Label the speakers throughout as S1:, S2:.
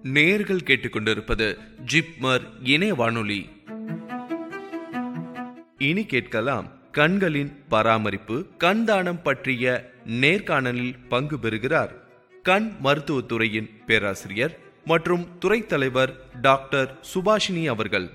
S1: நேர்கள் கேட்டுக்கொண்டிருப்பது ஜிப்மர் இணைய வானொலி இனி கேட்கலாம் கண்களின் பராமரிப்பு கண் தானம் பற்றிய நேர்காணலில் பங்கு பெறுகிறார் கண் மருத்துவத்துறையின் பேராசிரியர் மற்றும் துறை தலைவர் டாக்டர் சுபாஷினி அவர்கள்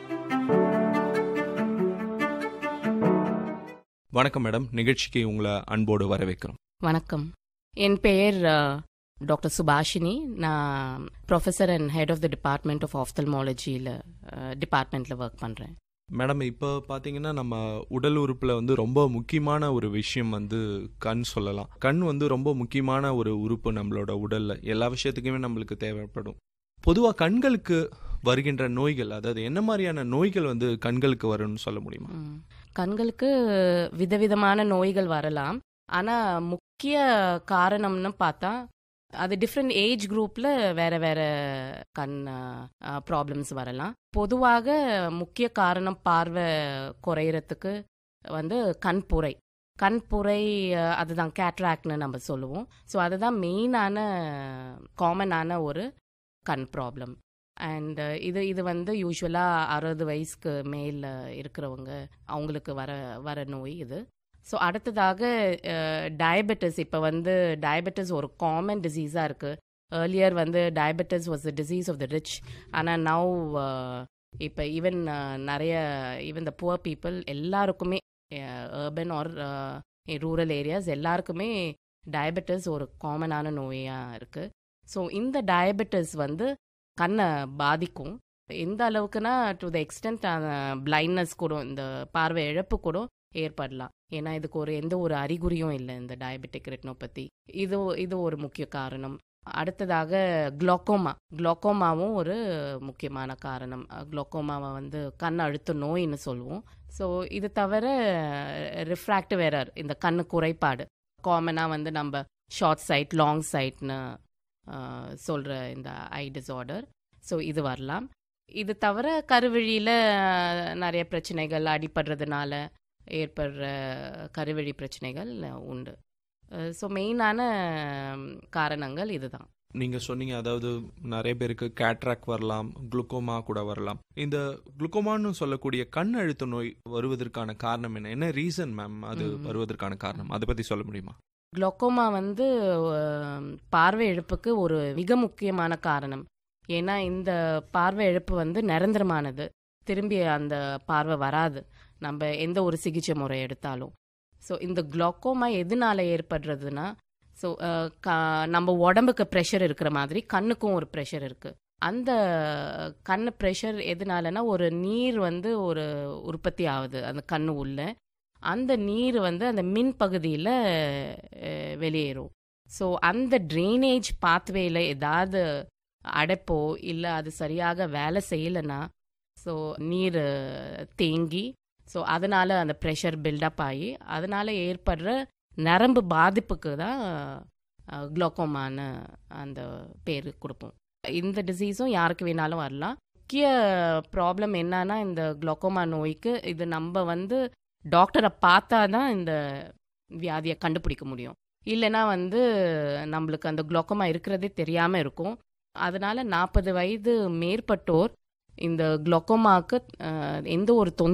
S2: வணக்கம் மேடம் நிகழ்ச்சிக்கு உங்களை அன்போடு வரவேற்கிறோம்
S3: வணக்கம் என் பெயர் டாக்டர் சுபாஷினி நான் professor and head of the department of ஆஃப்தல்மாலஜியில் டிபார்ட்மெண்ட்டில் ஒர்க் பண்ணுறேன்
S2: மேடம் இப்போ பார்த்தீங்கன்னா நம்ம உடல் உறுப்பில் வந்து ரொம்ப முக்கியமான ஒரு விஷயம் வந்து கண் சொல்லலாம் கண் வந்து ரொம்ப முக்கியமான ஒரு உறுப்பு நம்மளோட உடலில் எல்லா விஷயத்துக்குமே நம்மளுக்கு தேவைப்படும் பொதுவாக கண்களுக்கு வருகின்ற நோய்கள் அதாவது என்ன மாதிரியான நோய்கள் வந்து கண்களுக்கு வரும்னு சொல்ல முடியுமா
S3: ம். கண்களுக்கு விதவிதமான நோய்கள் வரலாம் ஆனால் முக்கிய காரணம்னு பார்த்தா அது டிஃப்ரெண்ட் ஏஜ் குரூப்பில் வேற வேற கண் ப்ராப்ளம்ஸ் வரலாம் பொதுவாக முக்கிய காரணம் பார்வை குறையறதுக்கு வந்து கண்புரை கண்புரை அஹ், அதுதான் கேட்ராக்ட்னு நம்ம சொல்லுவோம் ஸோ அதுதான் மெயினான காமனான ஒரு கண் ப்ராப்ளம் அண்ட் இது இது வந்து யூஸ்வலாக அறுபது வயசுக்கு மேல இருக்கிறவங்க அவங்களுக்கு வர வர நோய் இது ஸோ அடுத்ததாக டயபெட்டிஸ் இப்போ வந்து டயபெட்டிஸ் ஒரு காமன் டிசீஸாக இருக்குது ஏர்லியர் வந்து diabetes was the disease of the rich ஆனால் நவ் இப்போ ஈவன் நிறைய ஈவன் த புவர் பீப்புள் எல்லாருக்குமே அர்பன் ஆர் ரூரல் ஏரியாஸ் எல்லாருக்குமே டயபெட்டிஸ் ஒரு காமனான நோயாக இருக்குது ஸோ இந்த டயபெட்டிஸ் வந்து கண்ணை பாதிக்கும் எந்த அளவுக்குன்னா டு த எக்ஸ்டென்ட் பிளைண்ட்னஸ் கூட இந்த பார்வை இழப்பு கூட ஏற்படலாம் ஏன்னா இதுக்கு ஒரு எந்த ஒரு அறிகுறியும் இல்லை இந்த டயபெட்டிக் ரெட்டினோபதி இது இது ஒரு முக்கிய காரணம் அடுத்ததாக குளோக்கோமா குளோக்கோமாவும் ஒரு முக்கியமான காரணம் குளோக்கோமாவை வந்து கண் அழுத்த நோயின்னு சொல்லுவோம் ஸோ இது தவிர ரிஃப்ராக்டிவ் எரர் இந்த கண்ணு குறைபாடு காமனாக வந்து நம்ம ஷார்ட் சைட் லாங் சைட்னு சொல்கிற இந்த ஐ டிஸார்டர் ஸோ இது வரலாம் இது தவிர கருவழியில் நிறைய பிரச்சனைகள் அடிபடுறதுனால ஏற்படுற கருவழி பிரச்சனைகள் உண்டு ஸோ மெயினான காரணங்கள் இதுதான்
S2: நீங்க சொன்னீங்க அதாவது நிறைய பேருக்கு கேட்ராக் வரலாம் குளுக்கோமா கூட வரலாம் இந்த குளுக்கோமான்னு சொல்லக்கூடிய கண் அழுத்த நோய் வருவதற்கான காரணம் என்ன என்ன ரீசன் மேம் அது
S3: ம்.
S2: வருவதற்கான காரணம் அதை பத்தி சொல்ல முடியுமா
S3: குளோக்கோமா வந்து அஹ், பார்வை இழப்புக்கு ஒரு மிக முக்கியமான காரணம் ஏன்னா இந்த பார்வை இழப்பு வந்து நிரந்தரமானது திரும்பி அந்த பார்வை வராது நம்ம எந்த ஒரு சிகிச்சை முறை எடுத்தாலும் ஸோ இந்த குளோக்கோமா எதனால ஏற்படுறதுன்னா ஸோ நம்ம உடம்புக்கு ப்ரெஷர் இருக்கிற மாதிரி கண்ணுக்கும் ஒரு ப்ரெஷர் இருக்குது அந்த கண்ணு ப்ரெஷர் எதனாலனா ஒரு நீர் வந்து ஒரு உற்பத்தி ஆகுது அந்த கண்ணு உள்ள அந்த நீர் வந்து அந்த மின் பகுதியில் வெளியேறும் ஸோ அந்த ட்ரைனேஜ் பாத்வேல ஏதாவது அடைப்போ இல்லை அது சரியாக வேலை செய்யலைன்னா ஸோ நீர் அஹ், தேங்கி ஸோ அதனால் அந்த ப்ரெஷர் பில்டப் ஆகி அதனால் ஏற்படுற நரம்பு பாதிப்புக்கு தான் குளோக்கோமான அந்த பேர் கொடுப்போம் இந்த டிசீஸும் யாருக்கு வேணாலும் வரலாம் முக்கிய ப்ராப்ளம் என்னன்னா இந்த குளோக்கோமா நோய்க்கு இது நம்ம வந்து டாக்டரை பார்த்தா தான் இந்த வியாதியை கண்டுபிடிக்க முடியும் இல்லைன்னா வந்து நம்மளுக்கு அந்த குளோக்கமா இருக்கிறதே தெரியாமல் இருக்கும் அதனால நாற்பது வயது மேற்பட்டோர் இந்த குளோக்கோமாக்கு அஹ், எந்த ஒரு தொந்தரவும்